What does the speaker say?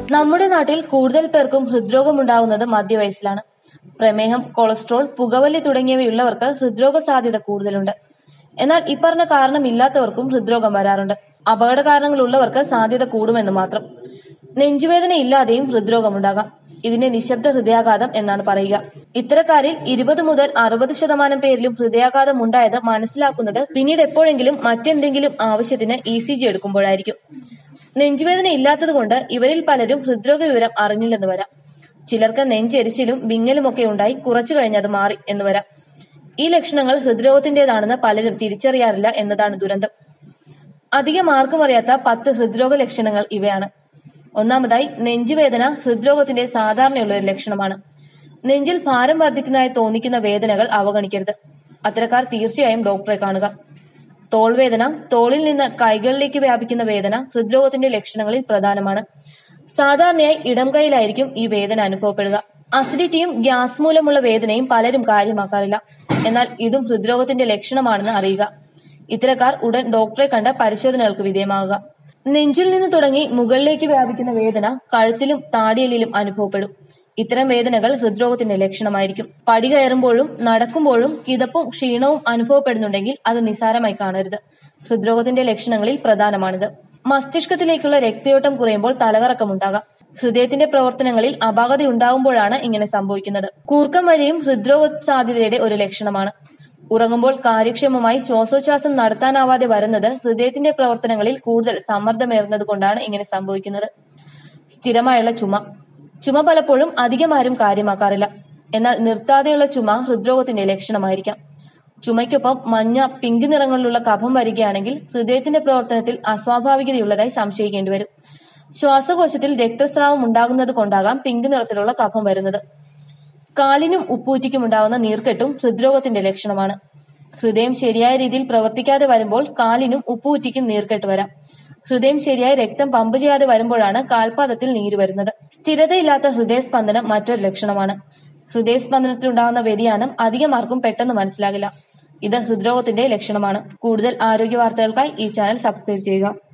നമ്മുടെ നാട്ടിൽ കൂടുതൽ പേർക്കും ഹൃദ്രോഗം ഉണ്ടാകുന്നത് മധ്യവയസ്സിലാണ് പ്രമേഹം കൊളസ്ട്രോൾ പുകവലി തുടങ്ങിയവയുള്ളവർക്ക് ഹൃദ്രോഗ സാധ്യത കൂടുതലുണ്ട് എന്നാൽ ഇപ്പറഞ്ഞ കാരണമില്ലാത്തവർക്കും ഹൃദ്രോഗം വരാറുണ്ട് അപകട കാരണങ്ങളുള്ളവർക്ക് സാധ്യത കൂടുമെന്ന് മാത്രം നെഞ്ചുവേദന ഇല്ലാതെയും ഹൃദ്രോഗമുണ്ടാകാം ഇതിനെ നിശബ്ദ ഹൃദയാഘാതം എന്നാണ് പറയുക ഇത്തരക്കാരിൽ ഇരുപത് മുതൽ അറുപത് ശതമാനം പേരിലും ഹൃദയാഘാതം ഉണ്ടായത് മനസ്സിലാക്കുന്നത് പിന്നീട് എപ്പോഴെങ്കിലും മറ്റെന്തെങ്കിലും ആവശ്യത്തിന് ഇ സി ജി എടുക്കുമ്പോഴായിരിക്കും നെഞ്ചുവേദന ഇല്ലാത്തതുകൊണ്ട് ഇവരിൽ പലരും ഹൃദ്രോഗ വിവരം അറിഞ്ഞില്ലെന്ന് വരാം ചിലർക്ക് നെഞ്ചെരിച്ചിലും വിങ്ങലുമൊക്കെ ഉണ്ടായി കുറച്ചു കഴിഞ്ഞത് മാറി എന്ന് വരാം ഈ ലക്ഷണങ്ങൾ ഹൃദ്രോഗത്തിന്റേതാണെന്ന് പലരും തിരിച്ചറിയാറില്ല എന്നതാണ് ദുരന്തം അധികം ആർക്കും അറിയാത്ത പത്ത് ഹൃദ്രോഗ ലക്ഷണങ്ങൾ ഇവയാണ് ഒന്നാമതായി നെഞ്ചുവേദന ഹൃദ്രോഗത്തിന്റെ സാധാരണയുള്ള ഒരു ലക്ഷണമാണ് നെഞ്ചിൽ ഭാരം വർദ്ധിക്കുന്നതായി തോന്നിക്കുന്ന വേദനകൾ അവഗണിക്കരുത് അത്തരക്കാർ തീർച്ചയായും ഡോക്ടറെ കാണുക തോൾവേദന തോളിൽ നിന്ന് കൈകളിലേക്ക് വ്യാപിക്കുന്ന വേദന ഹൃദ്രോഗത്തിന്റെ ലക്ഷണങ്ങളിൽ പ്രധാനമാണ് സാധാരണയായി ഇടം കൈയിലായിരിക്കും ഈ വേദന അനുഭവപ്പെടുക അസിഡിറ്റിയും ഗ്യാസ് മൂലമുള്ള വേദനയും പലരും കാര്യമാക്കാറില്ല എന്നാൽ ഇതും ഹൃദ്രോഗത്തിന്റെ ലക്ഷണമാണെന്ന് അറിയുക ഇത്തരക്കാർ ഉടൻ ഡോക്ടറെ കണ്ട് പരിശോധനകൾക്ക് വിധേയമാകുക നെഞ്ചിൽ നിന്ന് തുടങ്ങി മുകളിലേക്ക് വ്യാപിക്കുന്ന വേദന കഴുത്തിലും താടിയലിലും അനുഭവപ്പെടും ഇത്തരം വേദനകൾ ഹൃദ്രോഗത്തിന്റെ ലക്ഷണമായിരിക്കും പടി കയറുമ്പോഴും നടക്കുമ്പോഴും കിതപ്പും ക്ഷീണവും അനുഭവപ്പെടുന്നുണ്ടെങ്കിൽ അത് നിസാരമായി കാണരുത് ഹൃദ്രോഗത്തിന്റെ ലക്ഷണങ്ങളിൽ പ്രധാനമാണിത് മസ്തിഷ്കത്തിലേക്കുള്ള രക്തയോട്ടം കുറയുമ്പോൾ തലകറക്കമുണ്ടാകാം ഹൃദയത്തിന്റെ പ്രവർത്തനങ്ങളിൽ അപാകത ഉണ്ടാകുമ്പോഴാണ് ഇങ്ങനെ സംഭവിക്കുന്നത് കൂർക്കം വലിയും ഹൃദ്രോഗ സാധ്യതയുടെ ഒരു ലക്ഷണമാണ് ഉറങ്ങുമ്പോൾ കാര്യക്ഷമമായി ശ്വാസോച്ഛ്വാസം നടത്താനാവാതെ വരുന്നത് ഹൃദയത്തിന്റെ പ്രവർത്തനങ്ങളിൽ കൂടുതൽ സമ്മർദ്ദമേറുന്നത് കൊണ്ടാണ് ഇങ്ങനെ സംഭവിക്കുന്നത് സ്ഥിരമായുള്ള ചുമ ചുമ പലപ്പോഴും അധികം ആരും കാര്യമാക്കാറില്ല എന്നാൽ നിർത്താതെയുള്ള ചുമ ഹൃദ്രോഗത്തിന്റെ ലക്ഷണമായിരിക്കാം ചുമയ്ക്കൊപ്പം മഞ്ഞ പിങ്ക് നിറങ്ങളിലുള്ള കഫം വരികയാണെങ്കിൽ ഹൃദയത്തിന്റെ പ്രവർത്തനത്തിൽ അസ്വാഭാവികതയുള്ളതായി സംശയിക്കേണ്ടി വരും ശ്വാസകോശത്തിൽ രക്തസ്രാവം ഉണ്ടാകുന്നത് കൊണ്ടാകാം പിങ്ക് നിറത്തിലുള്ള കഫം വരുന്നത് കാലിനും ഉപ്പൂറ്റിക്കും ഉണ്ടാകുന്ന നീർക്കെട്ടും ഹൃദ്രോഗത്തിന്റെ ലക്ഷണമാണ് ഹൃദയം ശരിയായ രീതിയിൽ പ്രവർത്തിക്കാതെ വരുമ്പോൾ കാലിനും ഉപ്പൂറ്റിക്കും നീർക്കെട്ട് വരാം ഹൃദയം ശരിയായി രക്തം പമ്പ് ചെയ്യാതെ വരുമ്പോഴാണ് കാൽപാദത്തിൽ നീര് വരുന്നത് സ്ഥിരതയില്ലാത്ത ഹൃദയസ്പന്ദനം മറ്റൊരു ലക്ഷണമാണ് ഹൃദയസ്പന്ദനത്തിലുണ്ടാകുന്ന വ്യതിയാനം അധികം ആർക്കും പെട്ടെന്ന് മനസ്സിലാകില്ല ഇത് ഹൃദ്രോഗത്തിന്റെ ലക്ഷണമാണ് കൂടുതൽ ആരോഗ്യ വാർത്തകൾക്കായി ഈ ചാനൽ സബ്സ്ക്രൈബ് ചെയ്യുക